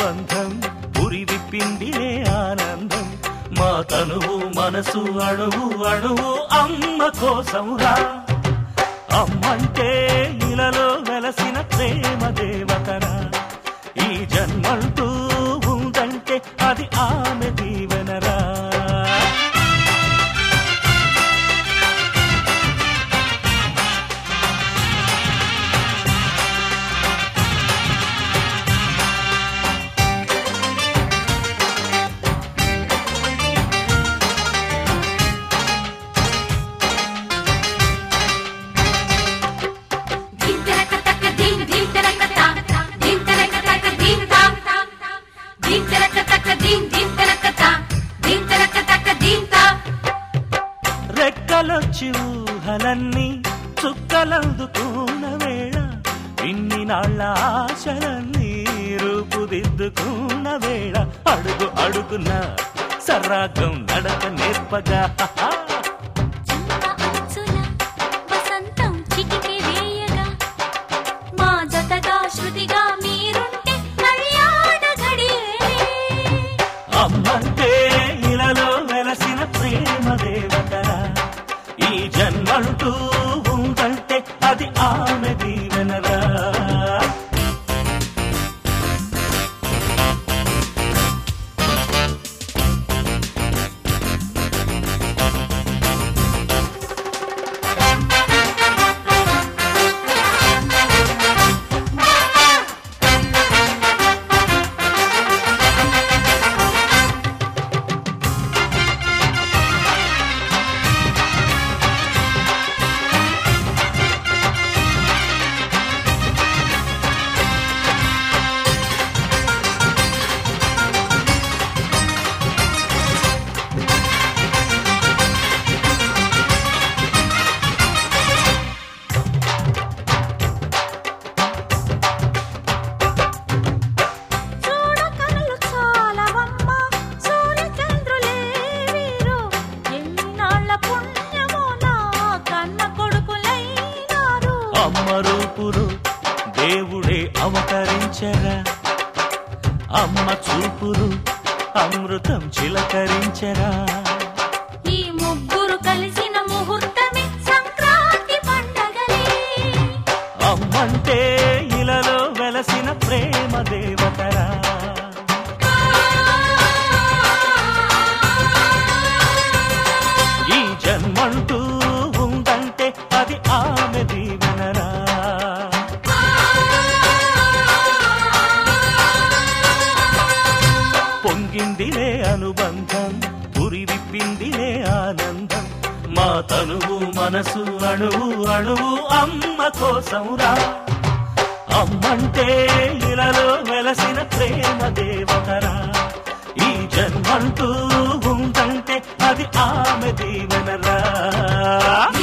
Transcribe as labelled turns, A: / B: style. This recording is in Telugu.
A: అనుబంధం పురి విప్పిందిలే ఆనందం మా తనువు మనసు అణువు అణువు అమ్మ కోసం రా అమ్మంటే ఇలలో వెలసిన ప్రేమ దేవతరా ఈ జన్మంటూ ఉందంటే అది ఆమె దీవెనరా
B: దిం తరక తక దిం దిం తరక తా దిం తరక తక దిం తా దిం తరక తక దిం దిం తరక తా దిం తరక తక దిం తా
A: రెక్కలొచ్చి ఊహలన్నీ చుక్కలందుకున్న వేళ ఇన్ని నాళ్ళ ఆశలన్నీ రూపుదిద్దుకున్న వేళ అడుగు అడుగున సర్రాగం నడక నేర్పగా
B: చెంప అంచుల వసంతం చిటికె వేయగా మా జతగా శృతిగా మీరుంటే కళ్యాణ ఘడియే
A: అమ్మంటే ఇలలో వెలసిన ప్రేమ దేవతరా ఈ జన్మంటూ ఉందంటే అది ఆమె దీవెనరా
B: చూడ కనులు చాలవమ్మ సూర్యచంద్రులే వీరు ఎన్నాళ్ళ పుణ్యమో నా కన్న కొడుకులైనారు
A: అమ్మ రూపులు దేవుడే అవతరించరా అమ్మ చూపులు అమృతం చిలకరించరా
B: ఈ ముగ్గురు కలిసిన ముహూర్తమే సంక్రాంతి పండగలే
A: అమ్మంటే ఇలలో వెలసిన ప్రేమ దేవతరా ఈ జన్మంటూ ఉందంటే అది ఆమె దీవెనరా పొంగిందిలే అనుబంధం పురి విప్పిందిలే ఆనందం మా తనువు మనసు అణువు అణువు అమ్మ కోసం రా అమ్మంటే ఇలలో వెలసిన ప్రేమ దేవతరా ఈ జన్మంటూ ఉందంటే అది ఆమె దీవెనరా